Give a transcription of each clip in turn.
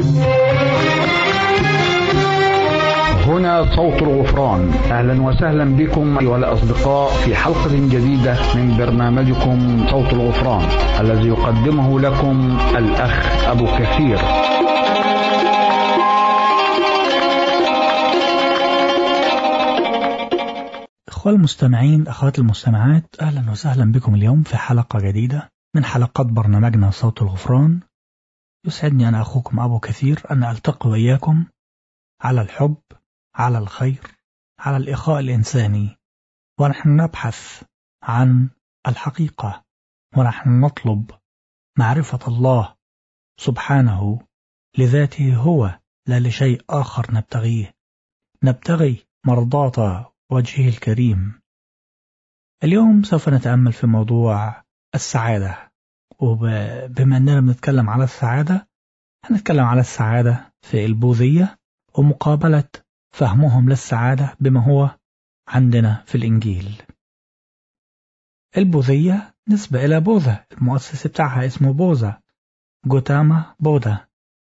هنا صوت الغفران اهلا وسهلا بكم ايها الاصدقاء في حلقه جديده من برنامجكم صوت الغفران الذي يقدمه لكم الاخ ابو كثير أخوة المستمعين أخوات المستمعات أهلا وسهلا بكم اليوم في حلقة جديدة من حلقات برنامجنا صوت الغفران يسعدني أنا أخوكم أبو كثير أن ألتقي وإياكم على الحب على الخير على الإخاء الإنساني ونحن نبحث عن الحقيقة ونحن نطلب معرفة الله سبحانه لذاته هو لا لشيء آخر نبتغيه نبتغي مرضاة وجهه الكريم اليوم سوف نتأمل في موضوع السعادة وبما أننا بنتكلم على السعادة هنتكلم على السعادة في البوذية ومقابلة فهمهم للسعادة بما هو عندنا في الإنجيل البوذية نسبة إلى بوذا المؤسس بتاعها اسمه بوذا جوتاما بوذا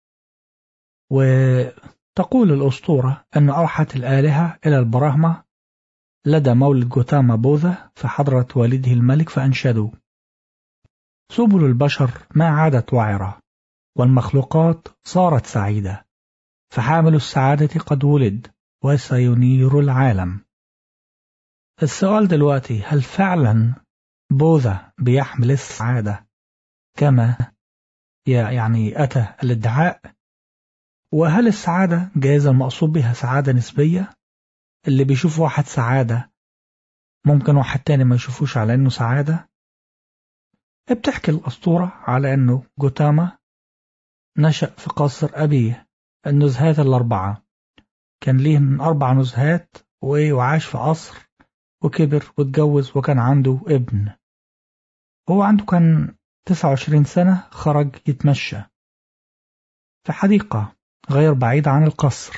وتقول الأسطورة أن أوحت الآلهة إلى البراهمة لدى مولد جوتاما بوذا في حضرة والده الملك فأنشدوا سبل البشر ما عادت وعرة والمخلوقات صارت سعيدة فحامل السعادة قد ولد وسينير العالم السؤال دلوقتي هل فعلا بوذا بيحمل السعادة كما يعني أتى الادعاء وهل السعادة جائزة المقصود بها سعادة نسبية اللي بيشوف واحد سعادة ممكن واحد تاني ما يشوفوش على انه سعادة بتحكي الأسطورة على انه جوتاما نشأ في قصر أبيه النزهات الأربعة كان ليه أربع نزهات وعاش في قصر وكبر واتجوز وكان عنده ابن هو عنده كان 29 سنة خرج يتمشى في حديقة غير بعيدة عن القصر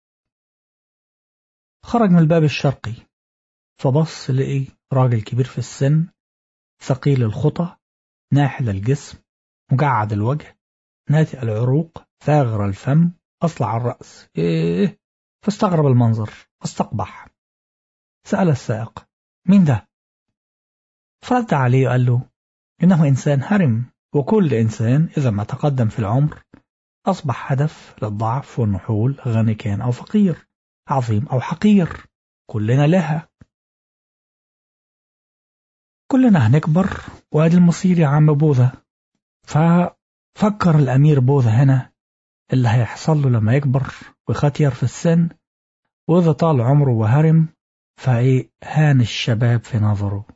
خرج من الباب الشرقي فبص لقي راجل كبير في السن ثقيل الخطى ناحل الجسم مجعد الوجه ناتئ العروق ثاغر الفم أصلع الرأس إيه فاستغرب المنظر استقبح سأل السائق مين ده؟ فرد عليه وقال له إنه إنسان هرم وكل إنسان إذا ما تقدم في العمر أصبح هدف للضعف والنحول غني كان أو فقير عظيم أو حقير كلنا لها كلنا هنكبر وادي المصير يا عم بوذا ففكر الأمير بوذا هنا اللي هيحصل له لما يكبر ويختير في السن وإذا طال عمره وهرم فإيه هان الشباب في نظره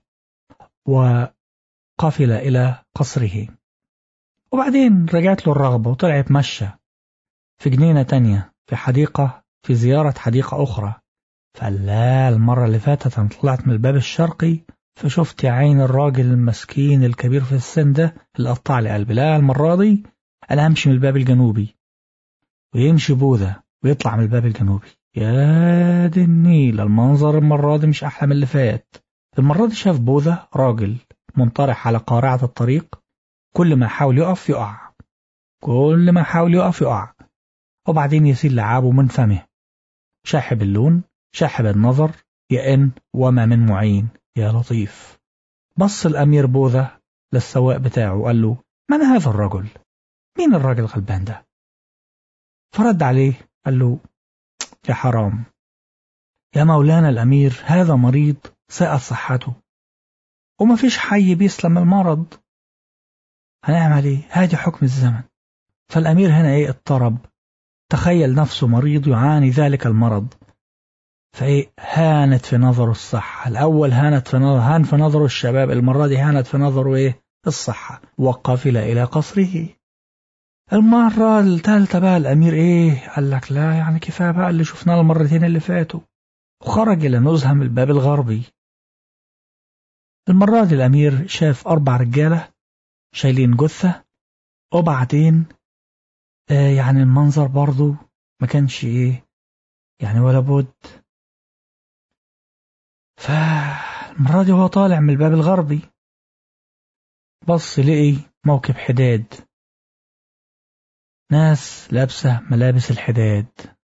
وقفل إلى قصره وبعدين رجعت له الرغبة وطلع يتمشى في جنينة تانية في حديقة في زيارة حديقة أخرى فقال لا المرة اللي فاتت أنا طلعت من الباب الشرقي فشفت يا عين الراجل المسكين الكبير في السن ده اللي قطع لي قلبي لا المرة دي أنا همشي من الباب الجنوبي ويمشي بوذا ويطلع من الباب الجنوبي يا دي النيل المنظر المرة دي مش أحلى من اللي فات المرة دي شاف بوذا راجل منطرح على قارعة الطريق كل ما حاول يقف يقع كل ما حاول يقف يقع وبعدين يسيل لعابه من فمه شاحب اللون شاحب النظر يئن وما من معين يا لطيف بص الأمير بوذا للسواق بتاعه وقال له من هذا الرجل مين الراجل الغلبان ده فرد عليه قال له يا حرام يا مولانا الأمير هذا مريض ساءت صحته وما فيش حي بيسلم المرض هنعمل ايه هادي حكم الزمن فالأمير هنا ايه اضطرب تخيل نفسه مريض يعاني ذلك المرض فايه هانت في نظره الصحة الأول هانت في نظر هان في نظره الشباب المرة دي هانت في نظره ايه الصحة وقفل إلى قصره المرة الثالثة بقى الأمير إيه قال لك لا يعني كفاية بقى اللي شفناه المرتين اللي فاتوا وخرج إلى نزهة من الباب الغربي المرة دي الأمير شاف أربع رجالة شايلين جثة وبعدين آه يعني المنظر برضو ما كانش إيه يعني ولا بد فالمرة دي هو طالع من الباب الغربي بص لقي موكب حداد ناس لابسة ملابس الحداد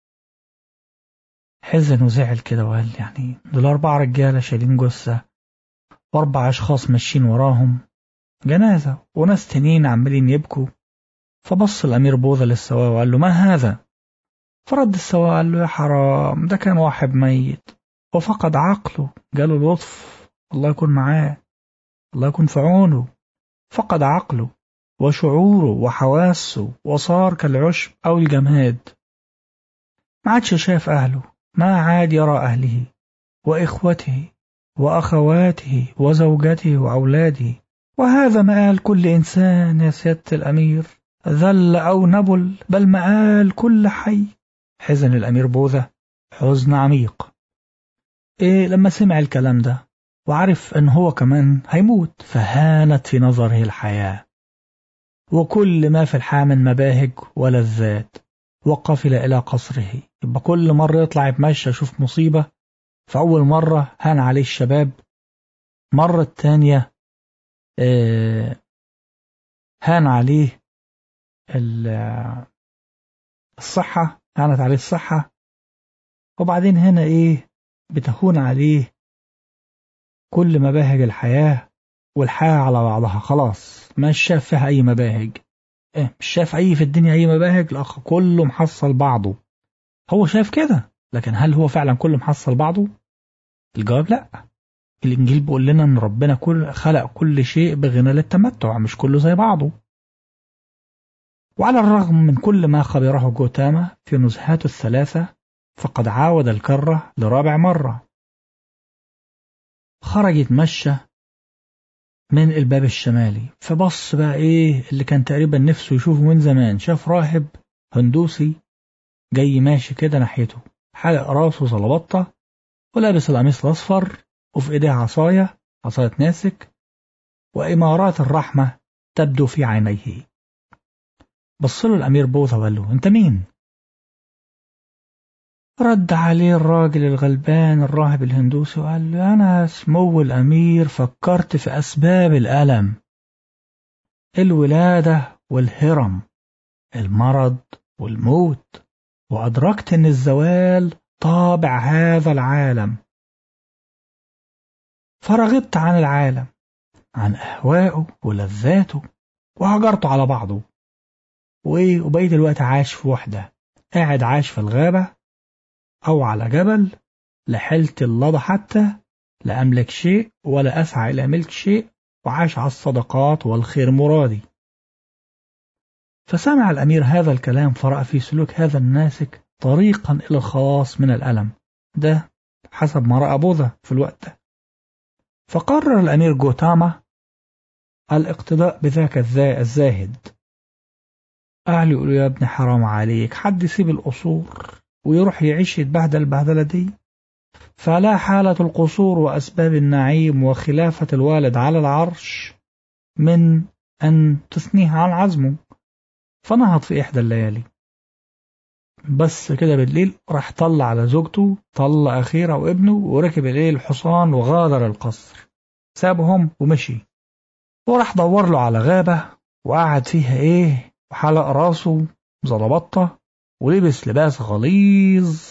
حزن وزعل كده وقال يعني دول أربع رجالة شايلين جثة وأربع أشخاص ماشيين وراهم جنازة وناس تانيين عمالين يبكوا فبص الأمير بوذا للسواق وقال له ما هذا فرد السواق قال له يا حرام ده كان واحد ميت وفقد عقله جاله لطف الله يكون معاه الله يكون في عونه فقد عقله وشعوره وحواسه وصار كالعشب أو الجماد ما عادش شاف أهله ما عاد يرى أهله وإخوته وأخواته وزوجته وأولاده وهذا مآل كل إنسان يا سيادة الأمير ذل أو نبل بل مآل كل حي حزن الأمير بوذا حزن عميق إيه لما سمع الكلام ده وعرف أن هو كمان هيموت فهانت في نظره الحياة وكل ما في الحياة من مباهج ولذات وقفل إلى قصره يبقى كل مرة يطلع يتمشى يشوف مصيبة فأول مرة هان عليه الشباب مرة التانية هان عليه الصحة هانت عليه الصحة وبعدين هنا إيه بتهون عليه كل مباهج الحياة والحياة على بعضها خلاص مش شاف فيها أي مباهج إيه مش شاف أي في الدنيا أي مباهج الأخ كله محصل بعضه هو شايف كده لكن هل هو فعلا كله محصل بعضه الجواب لا الإنجيل بيقول لنا إن ربنا كل خلق كل شيء بغنى للتمتع مش كله زي بعضه وعلى الرغم من كل ما خبره جوتاما في نزهاته الثلاثة فقد عاود الكرة لرابع مرة خرج يتمشى من الباب الشمالي فبص بقى ايه اللي كان تقريبا نفسه يشوفه من زمان شاف راهب هندوسي جاي ماشي كده ناحيته حلق راسه زلبطة ولابس القميص الأصفر وفي إيديه عصاية عصاية ناسك وإمارات الرحمة تبدو في عينيه بص له الأمير بوذا وقال له أنت مين؟ رد عليه الراجل الغلبان الراهب الهندوسي وقال له أنا سمو الأمير فكرت في أسباب الألم الولادة والهرم المرض والموت وأدركت أن الزوال طابع هذا العالم فرغبت عن العالم عن أهوائه ولذاته وهجرته على بعضه وإيه وبقيت الوقت عاش في وحدة قاعد عاش في الغابة أو على جبل لا حلت اللضى حتى لا أملك شيء ولا أسعى إلى ملك شيء وعاش على الصدقات والخير مرادي فسمع الأمير هذا الكلام فرأى في سلوك هذا الناسك طريقا إلى الخلاص من الألم ده حسب ما رأى بوذا في الوقت ده فقرر الأمير جوتاما الاقتداء بذاك الزاهد أهلي يقولوا يا ابني حرام عليك حد يسيب القصور ويروح يعيش يتبهدل البهدلة دي فلا حالة القصور وأسباب النعيم وخلافة الوالد على العرش من أن تثنيه عن عزمه فنهض في إحدى الليالي بس كده بالليل راح طلع على زوجته طلع أخيرا وابنه وركب إليه الحصان وغادر القصر سابهم ومشي وراح دور له على غابة وقعد فيها إيه وحلق راسه زلبطة ولبس لباس غليظ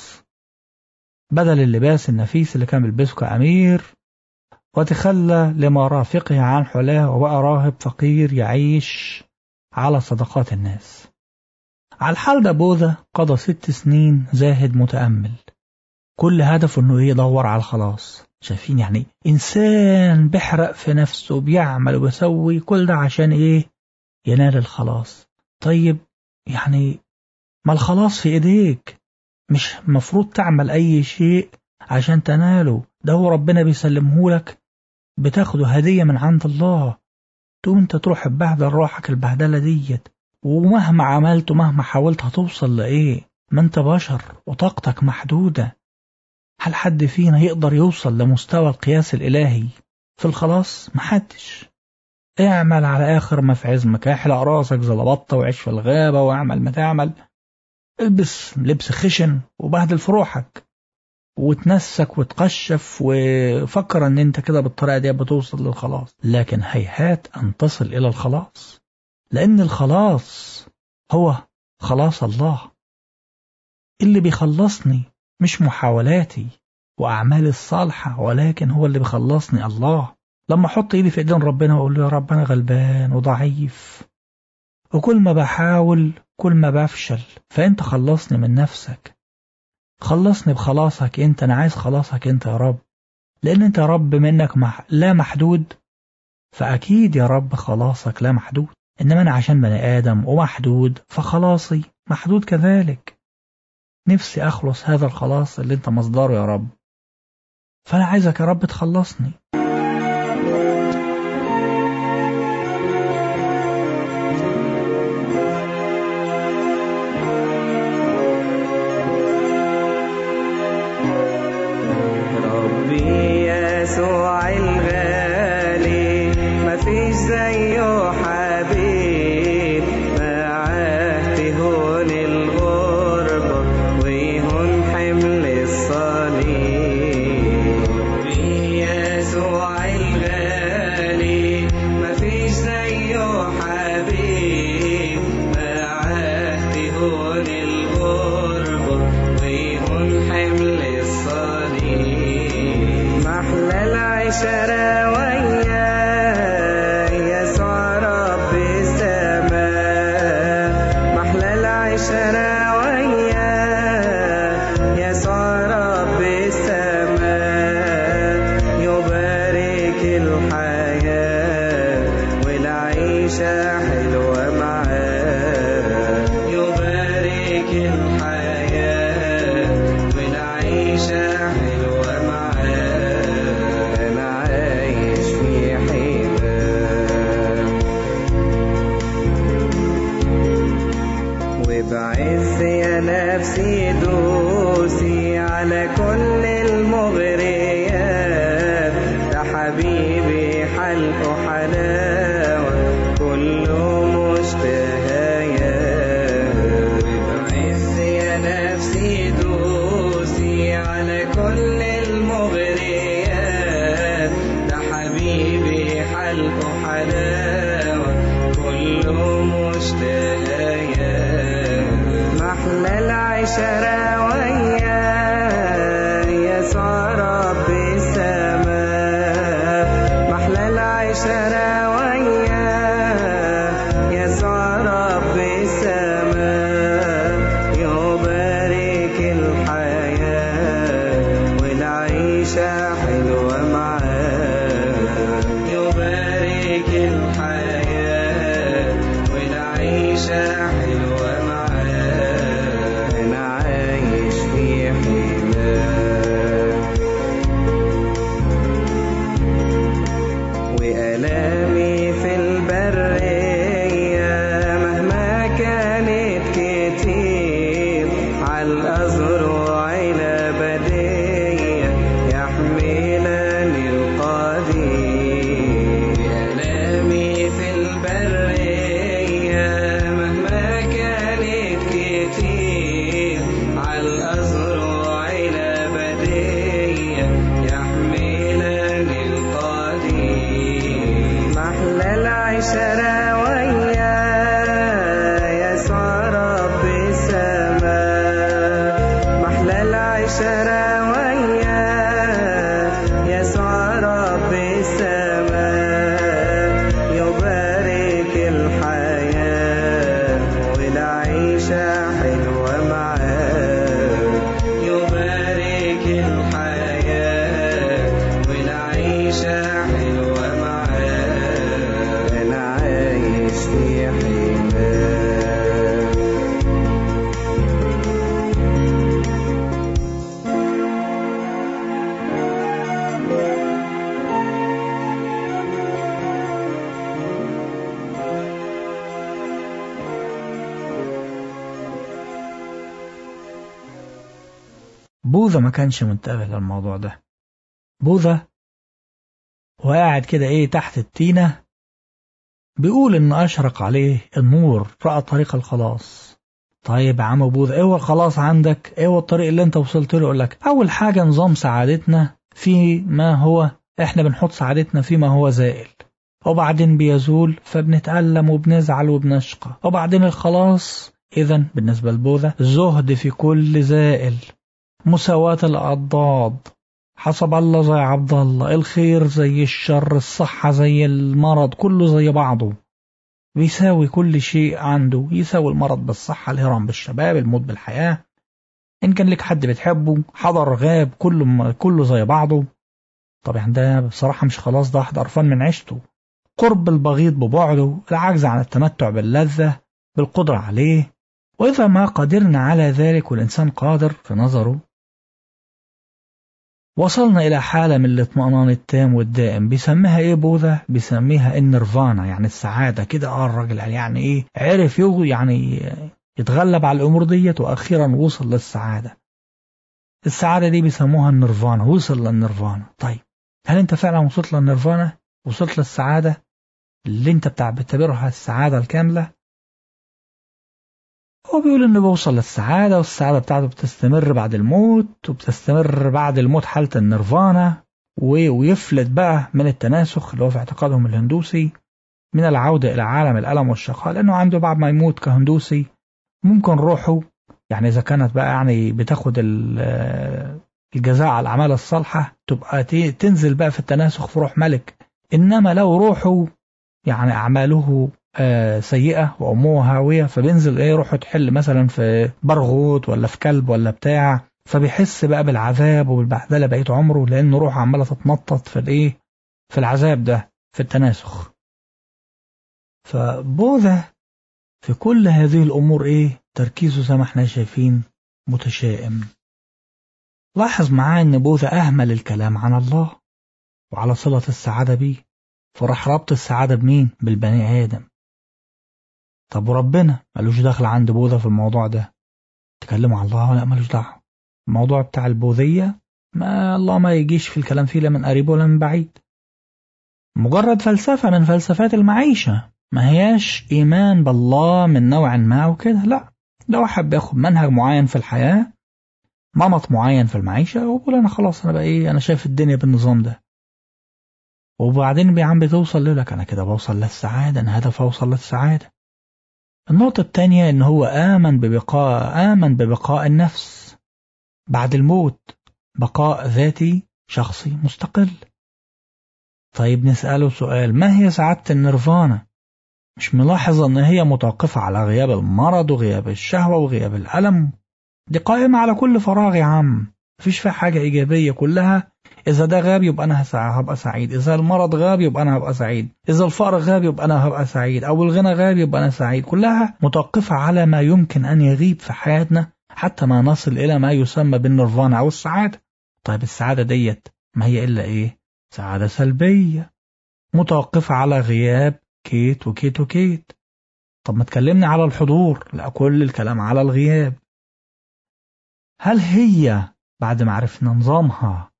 بدل اللباس النفيس اللي كان بيلبسه كأمير وتخلى لمرافقه عن حلاه وبقى راهب فقير يعيش على صدقات الناس على الحال ده بوذا قضى ست سنين زاهد متأمل كل هدفه انه يدور على الخلاص شايفين يعني انسان بيحرق في نفسه بيعمل وبيسوي كل ده عشان ايه ينال الخلاص طيب يعني ما الخلاص في ايديك مش مفروض تعمل اي شيء عشان تناله ده هو ربنا بيسلمه لك بتاخده هدية من عند الله تقوم انت تروح تبهدل روحك البهدلة ديت ومهما عملت ومهما حاولت هتوصل لإيه ما انت بشر وطاقتك محدودة هل حد فينا يقدر يوصل لمستوى القياس الإلهي في الخلاص محدش اعمل على آخر ما في عزمك احلق راسك زلبطة وعيش في الغابة واعمل ما تعمل البس لبس خشن وبهدل في روحك وتنسك وتقشف وفكر ان انت كده بالطريقة دي بتوصل للخلاص لكن هيهات ان تصل الى الخلاص لان الخلاص هو خلاص الله اللي بيخلصني مش محاولاتي وأعمالي الصالحة ولكن هو اللي بيخلصني الله لما أحط إيدي في إيدين ربنا وأقول له يا رب أنا غلبان وضعيف وكل ما بحاول كل ما بفشل فأنت خلصني من نفسك خلصني بخلاصك أنت أنا عايز خلاصك أنت يا رب لأن أنت يا رب منك مح... لا محدود فأكيد يا رب خلاصك لا محدود إنما أنا عشان بني آدم ومحدود فخلاصي محدود كذلك نفسي أخلص هذا الخلاص اللي أنت مصدره يا رب فأنا عايزك يا رب تخلصني ربي يسوع الغالي مفيش زيه حبيب معاه تهون الغربة ويهون حمل الصليب ربي يسوع الغالي مفيش زيه حبيب معاه تهون الغربة ويهون حمل الصليب محلى العشرة وياه يسوع رب السماء محلى العشرة وياه يسوع رب السماء يبارك الحياة والعيشة حلوة معاه يبارك الحياة والعيشة حلوة معاه أنا عايش في حماه وبعز يا نفسي دوسي على كل المغريات ده حبيبي حلقه حلاوة كله مشتهيات وبعز يا نفسي دوسي على كل المغريات ده حبيبي حلقه حلاوة كله مشتهيات محلى العشرة وياه يسوع رب السماء محلى العشرة وياه يسوع رب السماء يبارك الحياة والعيشة حلوة معاه يبارك الحياة والعيشة حلوة معاه أنا عايش في حماه وآلامي في البرية مهما كانت كتير عالأزرع الأبدية يحملني القدير آلامي في البرية مهما كانت كتير عالأزرع الأبدية يحملني القدير محلى العشرة وياه يسوع رب السماء محلى العشرة وياه يسوع رب السماء يبارك الحياة والعيشة حلوة معاه يبارك الحياة والعيشة حلوة معاه أنا عايش في حماه بوذا ما كانش منتبه للموضوع ده بوذا وقاعد كده ايه تحت التينة بيقول ان اشرق عليه النور رأى طريق الخلاص طيب يا عم بوذا ايه هو الخلاص عندك ايه هو الطريق اللي انت وصلت له يقول لك اول حاجة نظام سعادتنا في ما هو احنا بنحط سعادتنا فيما هو زائل وبعدين بيزول فبنتألم وبنزعل وبنشقى وبعدين الخلاص إذا بالنسبة لبوذا زهد في كل زائل مساواة الأضداد حسب الله زي عبد الله الخير زي الشر الصحة زي المرض كله زي بعضه بيساوي كل شيء عنده يساوي المرض بالصحة الهرم بالشباب الموت بالحياة إن كان لك حد بتحبه حضر غاب كله كله زي بعضه طبعا ده بصراحة مش خلاص ده واحد قرفان من عيشته قرب البغيض ببعده العجز عن التمتع باللذة بالقدرة عليه وإذا ما قدرنا على ذلك والإنسان قادر في نظره وصلنا إلى حالة من الاطمئنان التام والدائم بيسميها إيه بوذا؟ بيسميها النيرفانا يعني السعادة كده آه الراجل قال يعني إيه عرف يغ يعني يتغلب على الأمور ديت وأخيرا وصل للسعادة السعادة دي بيسموها النيرفانا وصل للنيرفانا طيب هل أنت فعلا وصلت للنيرفانا؟ وصلت للسعادة اللي أنت بتعتبرها السعادة الكاملة؟ هو بيقول انه بيوصل للسعادة والسعادة بتاعته بتستمر بعد الموت وبتستمر بعد الموت حالة النيرفانا ويفلت بقى من التناسخ اللي هو في اعتقادهم الهندوسي من العودة إلى عالم الألم والشقاء لأنه عنده بعد ما يموت كهندوسي ممكن روحه يعني إذا كانت بقى يعني بتاخد الجزاء على الأعمال الصالحة تبقى تنزل بقى في التناسخ في روح ملك إنما لو روحه يعني أعماله سيئة وأمه هاوية فبينزل إيه روحه تحل مثلا في برغوت ولا في كلب ولا بتاع فبيحس بقى بالعذاب وبالبهدلة بقية عمره لأن روحه عمالة تتنطط في الإيه في العذاب ده في التناسخ فبوذا في كل هذه الأمور إيه تركيزه زي ما احنا شايفين متشائم لاحظ معاه إن بوذا أهمل الكلام عن الله وعلى صلة السعادة بيه فراح ربط السعادة بمين؟ بالبني آدم طب وربنا ملوش دخل عند بوذا في الموضوع ده تكلموا عن الله لا ملوش دعوه الموضوع بتاع البوذية ما الله ما يجيش في الكلام فيه لا من قريب ولا من بعيد مجرد فلسفة من فلسفات المعيشة ما هياش إيمان بالله من نوع ما وكده لا ده واحد بياخد منهج معين في الحياة نمط معين في المعيشة وبقول أنا خلاص أنا بقى إيه أنا شايف الدنيا بالنظام ده وبعدين يا عم بتوصل لك أنا كده بوصل للسعادة أنا هدف أوصل للسعادة النقطة الثانية إن هو آمن ببقاء آمن ببقاء النفس بعد الموت بقاء ذاتي شخصي مستقل طيب نسأله سؤال ما هي سعادة النيرفانا مش ملاحظ إن هي متوقفة على غياب المرض وغياب الشهوة وغياب الألم دي قائمة على كل فراغ يا عم مفيش فيها حاجة إيجابية كلها إذا ده غاب يبقى أنا هبقى سعيد إذا المرض غاب يبقى أنا هبقى سعيد إذا الفقر غاب يبقى أنا هبقى سعيد أو الغنى غاب يبقى أنا سعيد كلها متوقفة على ما يمكن أن يغيب في حياتنا حتى ما نصل إلى ما يسمى بالنيرفانا أو السعادة طيب السعادة ديت ما هي إلا إيه سعادة سلبية متوقفة على غياب كيت وكيت وكيت طب ما تكلمني على الحضور لا كل الكلام على الغياب هل هي بعد ما عرفنا نظامها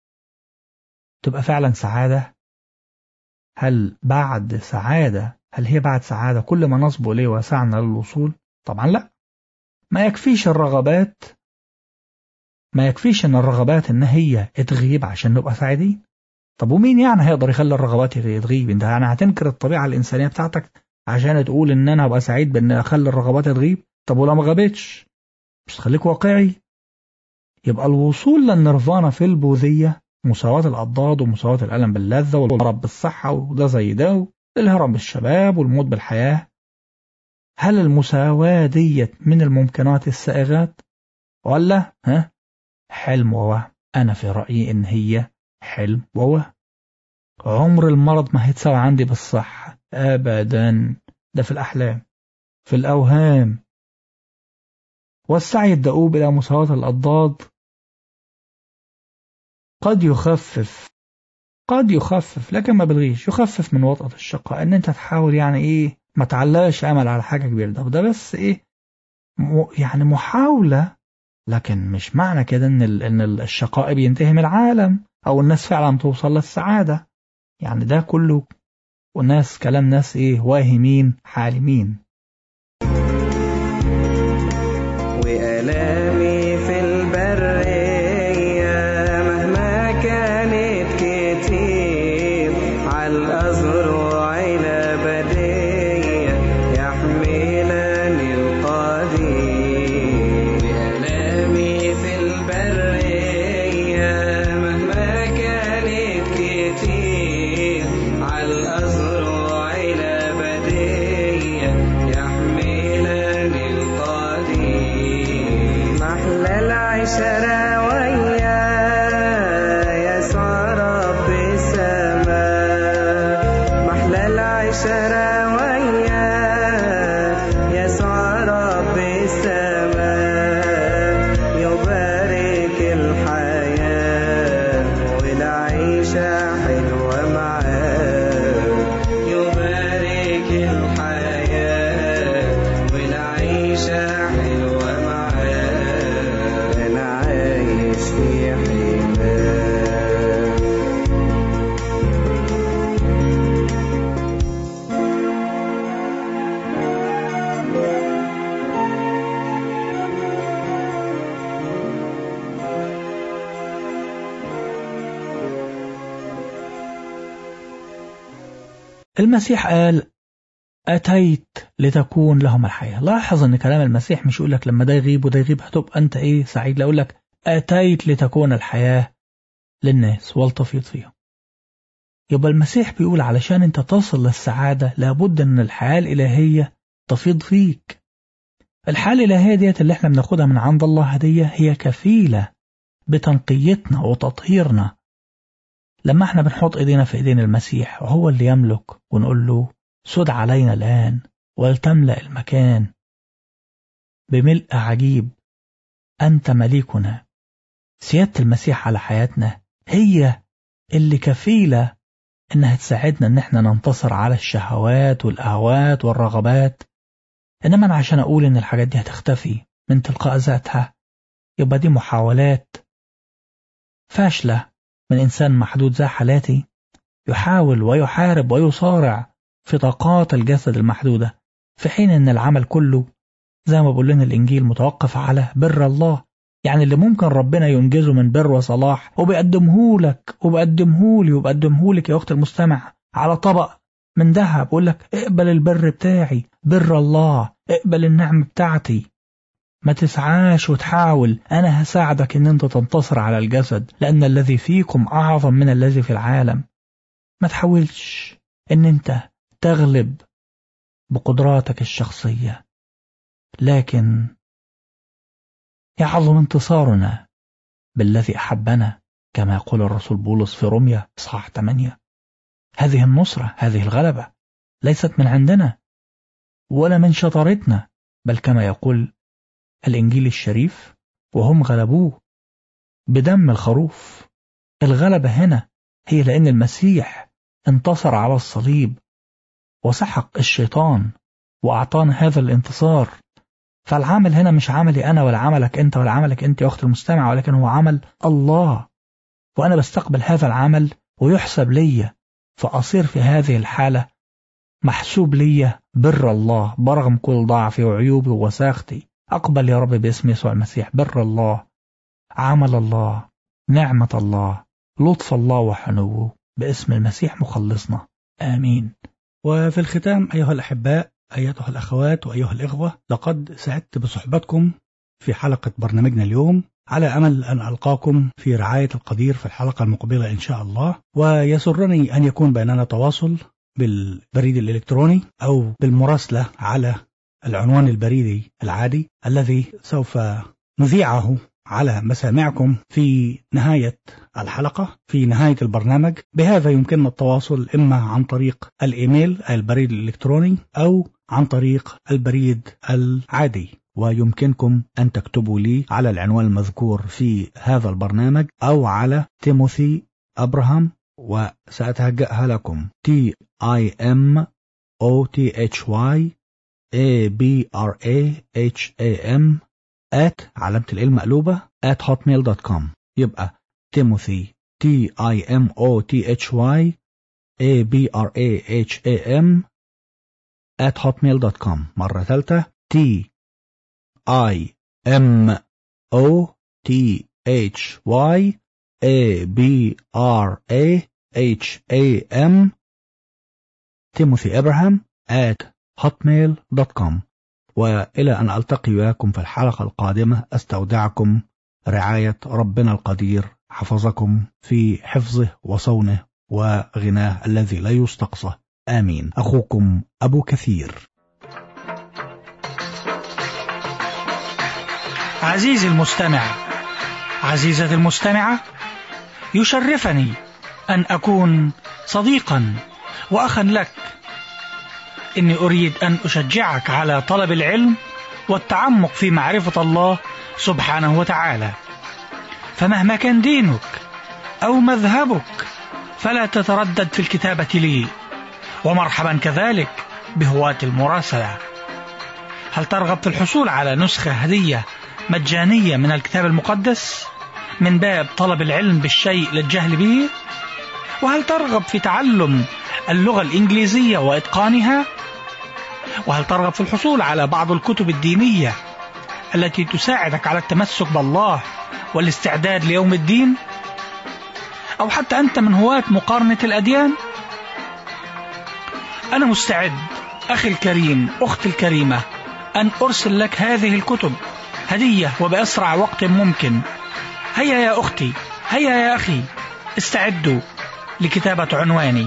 تبقى فعلا سعادة هل بعد سعادة هل هي بعد سعادة كل ما نصب إليه وسعنا للوصول طبعا لا ما يكفيش الرغبات ما يكفيش ان الرغبات ان هي تغيب عشان نبقى سعيدين طب ومين يعني هيقدر يخلي الرغبات تغيب انت يعني هتنكر الطبيعة الإنسانية بتاعتك عشان تقول ان انا ابقى سعيد بان اخلي الرغبات تغيب طب ولو ما غابتش مش تخليك واقعي يبقى الوصول للنيرفانا في البوذية مساواة الأضداد ومساواة الألم باللذة والمرض بالصحة وده زي ده الهرم بالشباب والموت بالحياة هل المساواة ديت من الممكنات السائغات ولا ها حلم ووهم أنا في رأيي إن هي حلم ووهم عمر المرض ما هيتساوي عندي بالصحة أبدا ده في الأحلام في الأوهام والسعي الدؤوب إلى مساواة الأضداد قد يخفف قد يخفف لكن ما بلغيش يخفف من وطأة الشقاء ان انت تحاول يعني ايه ما تعلقش امل على حاجة كبيرة ده ده بس ايه م يعني محاولة لكن مش معنى كده ان ان الشقاء بينتهي من العالم او الناس فعلا توصل للسعادة يعني ده كله والناس كلام ناس ايه واهمين حالمين وآلامي في البرية مهما كانت كتير عالأزرع الأبدية يحملني القدير العشرة وياه يسوع رب السماء محلى العشرة وياه يسوع رب السماء يبارك الحياة والعيشة حلوة معاه يبارك الحياة والعيشة حلوة معاه أنا عايش في حماه المسيح قال أتيت لتكون لهم الحياة لاحظ أن كلام المسيح مش يقول لك لما ده يغيب وده يغيب هتبقى أنت إيه سعيد لا يقول لك أتيت لتكون الحياة للناس ولتفيض فيهم يبقى المسيح بيقول علشان أنت تصل للسعادة لابد أن الحياة الإلهية تفيض فيك الحياة الإلهية ديت اللي احنا بناخدها من عند الله هدية هي كفيلة بتنقيتنا وتطهيرنا لما احنا بنحط ايدينا في ايدين المسيح وهو اللي يملك ونقول له سد علينا الآن ولتملأ المكان بملء عجيب أنت مليكنا سيادة المسيح على حياتنا هي اللي كفيلة إنها تساعدنا إن إحنا ننتصر على الشهوات والأهوات والرغبات إنما أنا عشان أقول إن الحاجات دي هتختفي من تلقاء ذاتها يبقى دي محاولات فاشلة من إنسان محدود زي حالاتي يحاول ويحارب ويصارع في طاقات الجسد المحدودة في حين أن العمل كله زي ما بقول لنا الإنجيل متوقف على بر الله يعني اللي ممكن ربنا ينجزه من بر وصلاح وبيقدمه لك وبقدمه لي وبقدمه لك يا أخت المستمع على طبق من ذهب بقول لك اقبل البر بتاعي بر الله اقبل النعم بتاعتي ما تسعاش وتحاول أنا هساعدك إن أنت تنتصر على الجسد لأن الذي فيكم أعظم من الذي في العالم ما تحاولش إن أنت تغلب بقدراتك الشخصية لكن يعظم انتصارنا بالذي أحبنا كما يقول الرسول بولس في روميا إصحاح 8 هذه النصرة هذه الغلبة ليست من عندنا ولا من شطارتنا بل كما يقول الإنجيل الشريف وهم غلبوه بدم الخروف الغلبة هنا هي لأن المسيح انتصر على الصليب وسحق الشيطان وأعطانا هذا الانتصار فالعمل هنا مش عملي أنا ولا عملك أنت ولا عملك أنت يا أخت المستمع ولكن هو عمل الله وأنا بستقبل هذا العمل ويحسب لي فأصير في هذه الحالة محسوب لي بر الله برغم كل ضعفي وعيوبي ووساختي أقبل يا رب باسم يسوع المسيح بر الله عمل الله نعمة الله لطف الله وحنوه باسم المسيح مخلصنا آمين وفي الختام أيها الأحباء أيتها الأخوات وأيها الإخوة لقد سعدت بصحبتكم في حلقة برنامجنا اليوم على أمل أن ألقاكم في رعاية القدير في الحلقة المقبلة إن شاء الله ويسرني أن يكون بيننا تواصل بالبريد الإلكتروني أو بالمراسلة على العنوان البريدي العادي الذي سوف نذيعه على مسامعكم في نهاية الحلقة في نهاية البرنامج بهذا يمكننا التواصل إما عن طريق الإيميل البريد الإلكتروني أو عن طريق البريد العادي ويمكنكم أن تكتبوا لي على العنوان المذكور في هذا البرنامج أو على تيموثي أبراهام وسأتهجأها لكم T I M O T H Y A B R A H A M at علامة ال مقلوبة at hotmail.com يبقى تيموثي T I M O T H Y A B R A H A M at hotmail.com مرة ثالثة T I M O T H Y A B R A H A M تيموثي إبراهام at hotmail.com وإلى أن ألتقي وياكم في الحلقة القادمة أستودعكم رعاية ربنا القدير حفظكم في حفظه وصونه وغناه الذي لا يستقصى آمين أخوكم أبو كثير عزيزي المستمع عزيزتي المستمعة يشرفني أن أكون صديقا وأخا لك إني أريد أن أشجعك على طلب العلم والتعمق في معرفة الله سبحانه وتعالى فمهما كان دينك أو مذهبك فلا تتردد في الكتابة لي ومرحبا كذلك بهواة المراسلة هل ترغب في الحصول على نسخة هدية مجانية من الكتاب المقدس من باب طلب العلم بالشيء للجهل به وهل ترغب في تعلم اللغة الإنجليزية وإتقانها وهل ترغب في الحصول على بعض الكتب الدينية التي تساعدك على التمسك بالله والاستعداد ليوم الدين أو حتى أنت من هواة مقارنة الأديان أنا مستعد أخي الكريم أختي الكريمة أن أرسل لك هذه الكتب هدية وبأسرع وقت ممكن هيا يا أختي هيا يا أخي استعدوا لكتابة عنواني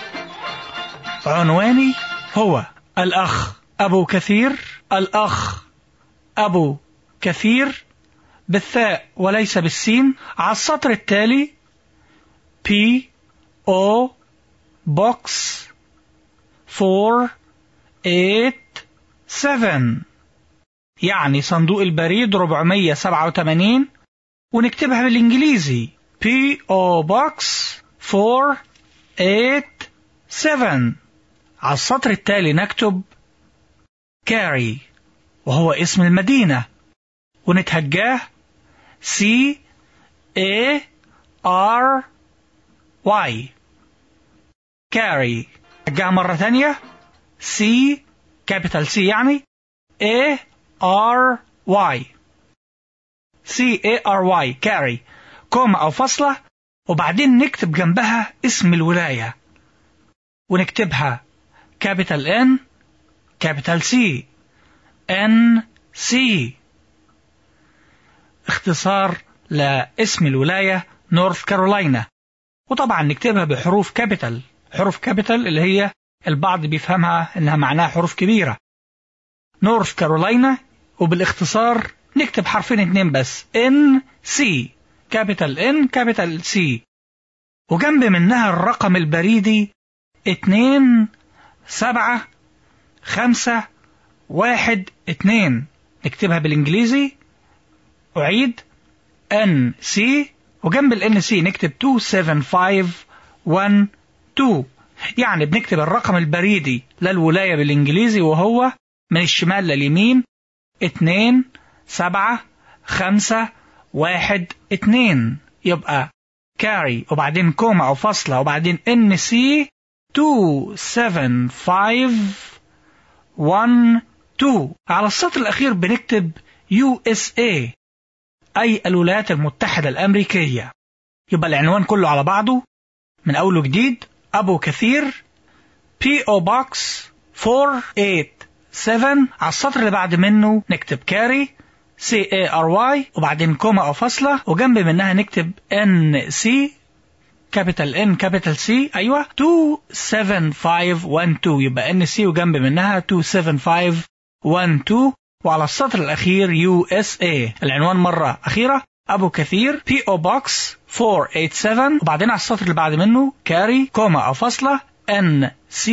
عنواني هو الأخ أبو كثير الأخ أبو كثير بالثاء وليس بالسين على السطر التالي P O Box 4 8 7 يعني صندوق البريد 487 ونكتبها بالإنجليزي P O Box 4 8 7 على السطر التالي نكتب كاري وهو اسم المدينة ونتهجاه C A R Y كاري هجاه مرة ثانية C كابيتال C يعني A R Y C A R Y كاري كوما أو فاصلة وبعدين نكتب جنبها اسم الولاية ونكتبها كابيتال N كابيتال C N C اختصار لاسم الولاية نورث كارولاينا وطبعا نكتبها بحروف كابيتال حروف كابيتال اللي هي البعض بيفهمها انها معناها حروف كبيرة نورث كارولاينا وبالاختصار نكتب حرفين اتنين بس ان سي كابيتال ان كابيتال سي وجنب منها الرقم البريدي اتنين سبعة خمسة واحد اتنين نكتبها بالانجليزي اعيد ان سي وجنب الان سي نكتب 27512 يعني بنكتب الرقم البريدي للولاية بالانجليزي وهو من الشمال لليمين اتنين سبعة خمسة واحد اتنين يبقى كاري وبعدين كوما أو فاصلة وبعدين ان سي 27512 على السطر الأخير بنكتب USA أي الولايات المتحدة الأمريكية يبقى العنوان كله على بعضه من أوله جديد أبو كثير P.O. Box 487 على السطر اللي بعد منه نكتب كاري C A R Y وبعدين كوما أو فاصلة وجنب منها نكتب N C كابيتال N كابيتال C أيوة 27512 يبقى N C وجنب منها 27512 وعلى السطر الأخير USA العنوان مرة أخيرة أبو كثير P.O. Box 487 وبعدين على السطر اللي بعد منه كاري كوما أو فاصلة N C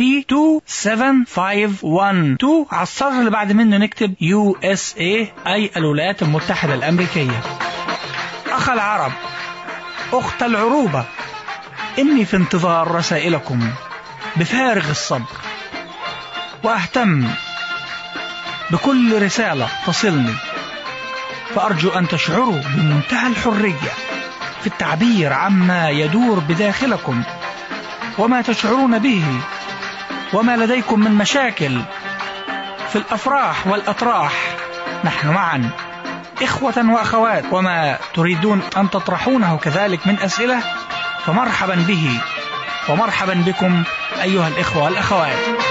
27512 على السطر اللي بعد منه نكتب USA أي الولايات المتحدة الأمريكية أخ العرب أخت العروبة إني في انتظار رسائلكم بفارغ الصبر وأهتم بكل رسالة تصلني فأرجو أن تشعروا بمنتهى الحرية في التعبير عما يدور بداخلكم وما تشعرون به وما لديكم من مشاكل في الأفراح والأطراح نحن معا إخوة وأخوات وما تريدون أن تطرحونه كذلك من أسئلة فمرحبا به ومرحبا بكم أيها الإخوة والأخوات